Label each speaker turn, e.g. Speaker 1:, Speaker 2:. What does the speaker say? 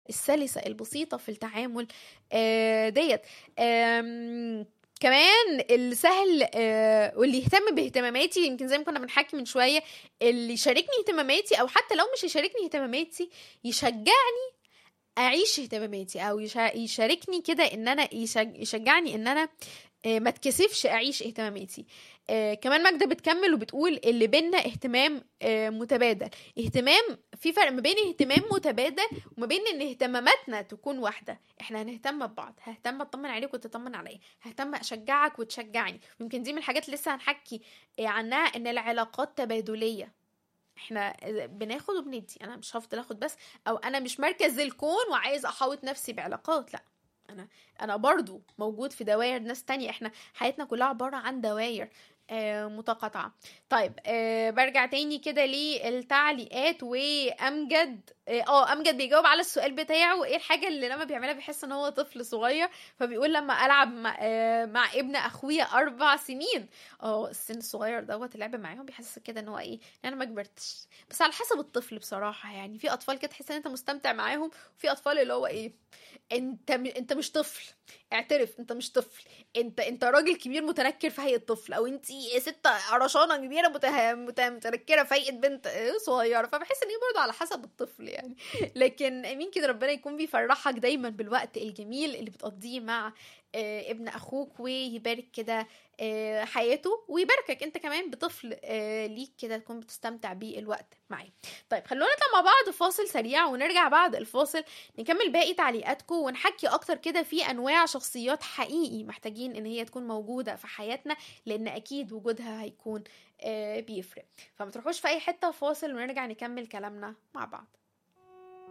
Speaker 1: السلسه البسيطه في التعامل آه ديت آم، كمان السهل آه واللي يهتم باهتماماتي يمكن زي ما كنا بنحكي من شويه اللي يشاركني اهتماماتي او حتى لو مش يشاركني اهتماماتي يشجعني اعيش اهتماماتي او يشا- يشاركني كده ان انا يشج- يشجعني ان انا آه، ما اتكسفش اعيش اهتماماتي آه، كمان ماجدة بتكمل وبتقول اللي بينا اهتمام آه، متبادل اهتمام في فرق ما بين اهتمام متبادل وما بين ان اهتماماتنا تكون واحده احنا هنهتم ببعض ههتم اطمن عليك وتطمن عليا ههتم اشجعك وتشجعني ويمكن دي من الحاجات اللي لسه هنحكي آه، عنها ان العلاقات تبادليه احنا بناخد وبندي انا مش هفضل اخد بس او انا مش مركز الكون وعايز احاوط نفسي بعلاقات لا انا انا برضو موجود في دوائر ناس تانية احنا حياتنا كلها عبارة عن دوائر آه متقاطعة طيب آه برجع تاني كده للتعليقات وامجد اه آه، امجد بيجاوب على السؤال بتاعه ايه الحاجة اللي لما بيعملها بيحس ان هو طفل صغير فبيقول لما العب مع, آه مع ابن اخويا اربع سنين اه السن الصغير دوت اللعب معاهم بيحس كده ان هو ايه ان انا ما كبرتش بس على حسب الطفل بصراحة يعني في اطفال كده تحس ان انت مستمتع معاهم وفي اطفال اللي هو ايه انت م... انت مش طفل اعترف انت مش طفل انت انت راجل كبير متنكر في هيئه طفل او انت ست قرشانه كبيره مته... مت... متنكره في هيئه بنت صغيره فبحس ان هي برضه على حسب الطفل يعني لكن امين كده ربنا يكون بيفرحك دايما بالوقت الجميل اللي بتقضيه مع آه، ابن اخوك ويبارك كده آه، حياته ويباركك انت كمان بطفل آه، ليك كده تكون بتستمتع بيه الوقت معاه طيب خلونا نطلع مع بعض فاصل سريع ونرجع بعد الفاصل نكمل باقي تعليقاتكم ونحكي اكتر كده في انواع شخصيات حقيقي محتاجين ان هي تكون موجوده في حياتنا لان اكيد وجودها هيكون آه، بيفرق فما تروحوش في اي حته فاصل ونرجع نكمل كلامنا مع بعض